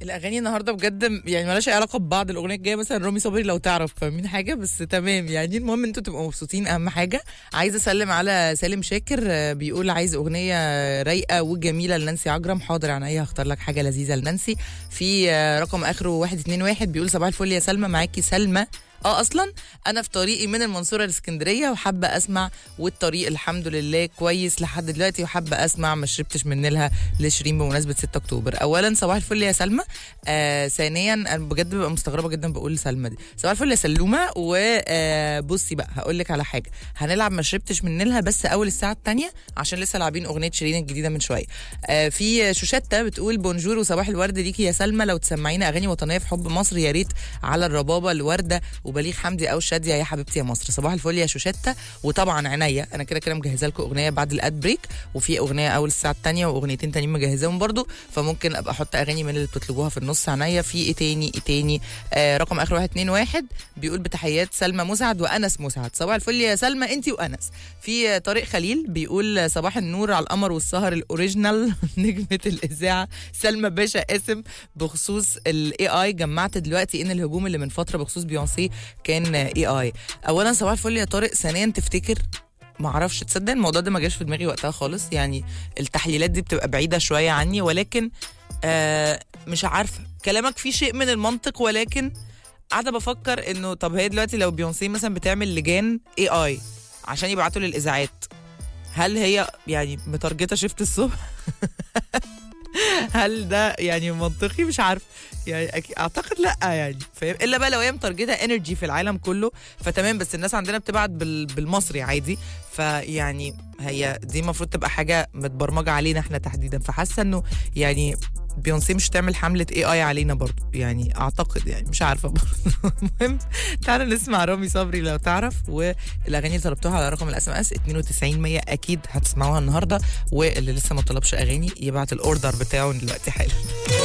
الاغاني النهارده بجد يعني مالهاش أي علاقه ببعض الاغنيه الجايه مثلا رامي صبري لو تعرف فاهمين حاجه بس تمام يعني المهم انتوا تبقوا مبسوطين اهم حاجه عايزه اسلم على سالم شاكر آه، بيقول عايز اغنيه رايقه وجميله لنانسي عجرم حاضر عينيا هختار لك حاجه لذيذه لنانسي في آه، رقم اخره 121 بيقول صباح الفل يا سلمى معاكي سلمى اه اصلا انا في طريقي من المنصوره لاسكندريه وحابه اسمع والطريق الحمد لله كويس لحد دلوقتي وحابه اسمع ما شربتش من نيلها لشيرين بمناسبه 6 اكتوبر اولا صباح الفل يا سلمى آه ثانيا انا بجد ببقى مستغربه جدا بقول سلمى دي صباح الفل يا سلومه وبصي بقى هقول لك على حاجه هنلعب ما شربتش من نيلها بس اول الساعه الثانيه عشان لسه لاعبين اغنيه شيرين الجديده من شويه آه في شوشته بتقول بونجور وصباح الورد ليكي يا سلمى لو تسمعينا اغاني وطنيه في حب مصر يا ريت على الربابه الورده وبليغ حمدي او شاديه يا حبيبتي يا مصر صباح الفل يا شوشته وطبعا عينيا انا كده كده مجهزه لكم اغنيه بعد الاد بريك وفي اغنيه اول الساعه الثانيه واغنيتين تانيين مجهزاهم برضو فممكن ابقى احط اغاني من اللي بتطلبوها في النص عينيا في ايه تاني ايه تاني آه رقم اخر واحد اتنين واحد بيقول بتحيات سلمى مسعد وانس مسعد صباح الفل يا سلمى انت وانس في آه، طارق خليل بيقول صباح النور على القمر والسهر الاوريجينال نجمه الاذاعه سلمى باشا اسم بخصوص الاي اي جمعت دلوقتي ان الهجوم اللي من فتره بخصوص بيونسي كان اي اي اولا صباح الفل يا طارق ثانيا تفتكر ما اعرفش تصدق الموضوع ده ما جاش في دماغي وقتها خالص يعني التحليلات دي بتبقى بعيده شويه عني ولكن آه مش عارفه كلامك فيه شيء من المنطق ولكن قاعده بفكر انه طب هي دلوقتي لو بيونسي مثلا بتعمل لجان اي اي عشان يبعتوا للاذاعات هل هي يعني متارجته شفت الصبح هل ده يعني منطقي مش عارف يعني أكيد اعتقد لا يعني فاهم الا بقى لو هي متارجته انرجي في العالم كله فتمام بس الناس عندنا بتبعت بال... بالمصري عادي فيعني هي دي المفروض تبقى حاجه متبرمجه علينا احنا تحديدا فحاسه انه يعني بيونسي مش تعمل حمله اي اي علينا برضو يعني اعتقد يعني مش عارفه برضو المهم تعالوا نسمع رامي صبري لو تعرف والاغاني اللي طلبتوها على رقم الاس ام اس 92 100 اكيد هتسمعوها النهارده واللي لسه ما طلبش اغاني يبعت الاوردر بتاعه دلوقتي حالا